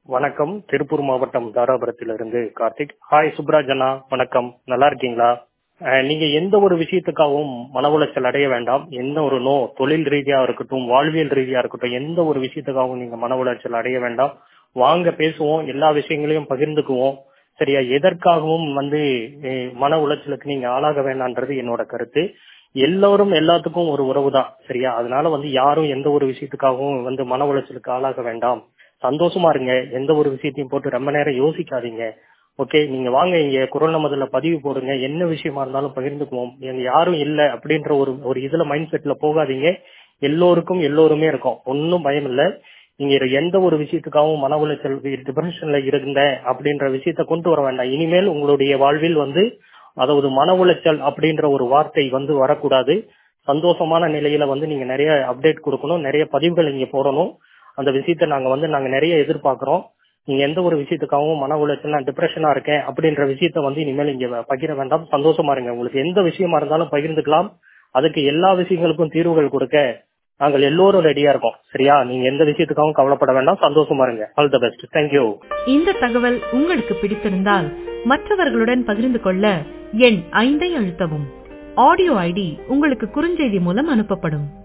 வணக்கம் திருப்பூர் மாவட்டம் தாராபுரத்திலிருந்து கார்த்திக் ஹாய் சுப்ராஜ் அண்ணா வணக்கம் நல்லா இருக்கீங்களா அஹ், நீங்க எந்த ஒரு விஷயத்துக்காகவும் மன உளைச்சல் அடைய வேண்டாம் எந்த ஒரு நோ தொழில் ரீதியா இருக்கட்டும் வாழ்வியல் ரீதியா இருக்கட்டும் எந்த ஒரு விஷயத்துக்காகவும் நீங்க மன உளைச்சல் அடைய வேண்டாம் வாங்க பேசுவோம் எல்லா விஷயங்களையும் பகிர்ந்துக்குவோம் சரியா எதற்காகவும் வந்து அஹ், மன உளைச்சலுக்கு நீங்க ஆளாக வேண்டாம்ன்றது என்னோட கருத்து எல்லோரும் எல்லாத்துக்கும் ஒரு உறவு தான் சரியா அதனால வந்து யாரும் எந்த ஒரு விஷயத்துக்காகவும் வந்து மன உளைச்சலுக்கு ஆளாக வேண்டாம் சந்தோஷமா இருங்க எந்த ஒரு விஷயத்தையும் போட்டு ரொம்ப நேரம் யோசிக்காதீங்க ஓகே நீங்க வாங்க இங்க குரல் நமதுல பதிவு போடுங்க என்ன விஷயமா இருந்தாலும் பகிர்ந்துக்குவோம் எங்க யாரும் இல்ல அப்படின்ற ஒரு ஒரு இதுல மைண்ட் செட்ல போகாதீங்க எல்லோருக்கும் எல்லோருமே இருக்கும் ஒன்னும் பயம் இல்ல நீங்க இரு- எந்த ஒரு விஷயத்துக்காகவும் மன உளைச்சல் டிப்ரெஷன்ல இருந்தேன் அப்படின்ற விஷயத்த கொண்டு வர வேண்டாம் இனிமேல் உங்களுடைய வாழ்வில் வந்து அதாவது மன உளைச்சல் அப்படின்ற ஒரு வார்த்தை வந்து வரக்கூடாது சந்தோஷமான நிலையில வந்து நீங்க நிறைய அப்டேட் கொடுக்கணும் நிறைய பதிவுகள் இங்க போடணும் அந்த விஷயத்த நாங்க வந்து நாங்க நிறைய எதிர்பார்க்கிறோம் நீங்க எந்த ஒரு விஷயத்துக்காகவும் மன உளைச்சல் நான் டிப்ரெஷனா இருக்கேன் அப்படின்ற விஷயத்த வந்து இனிமேல் இங்க பகிர வேண்டாம் சந்தோஷமா இருங்க உங்களுக்கு எந்த விஷயமா இருந்தாலும் பகிர்ந்துக்கலாம் அதுக்கு எல்லா விஷயங்களுக்கும் தீர்வுகள் கொடுக்க நாங்கள் எல்லோரும் ரெடியா இருக்கோம் சரியா நீங்க எந்த விஷயத்துக்காகவும் கவலைப்பட வேண்டாம் சந்தோஷமா இருங்க ஆல் த பெஸ்ட் தேங்க்யூ இந்த தகவல் உங்களுக்கு பிடித்திருந்தால் மற்றவர்களுடன் பகிர்ந்து கொள்ள எண் ஐந்தை அழுத்தவும் ஆடியோ ஐடி உங்களுக்கு குறுஞ்செய்தி மூலம் அனுப்பப்படும்